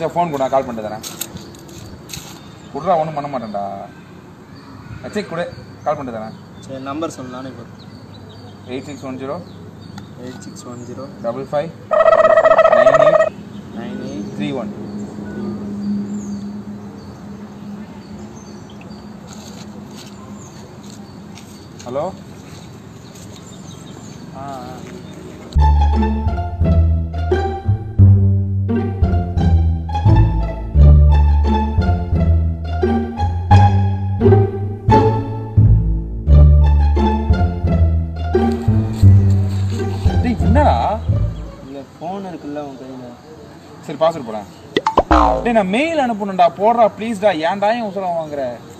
சரி ஃபோன் கூட கால் பண்ணிட்டு தரேன் விட்றா ஒன்றும் பண்ண மாட்டேன்டா சரி கொடு கால் பண்ணிட்டு தரேன் சரி நம்பர் சொல்லு நானே போதும் eight six one zero eight six one zero double five nine eight nine eight three one hello ஆ ஆ. டேய் என்னடா இல்லை ஃபோன் இருக்குல்ல உன் கையில் சரி பாஸ்வேர்ட் போடேன் டேய் நான் மெயில் அனுப்பணும்டா போடுறா ப்ளீஸ்டா ஏன்டா என் உசரம் வாங்குற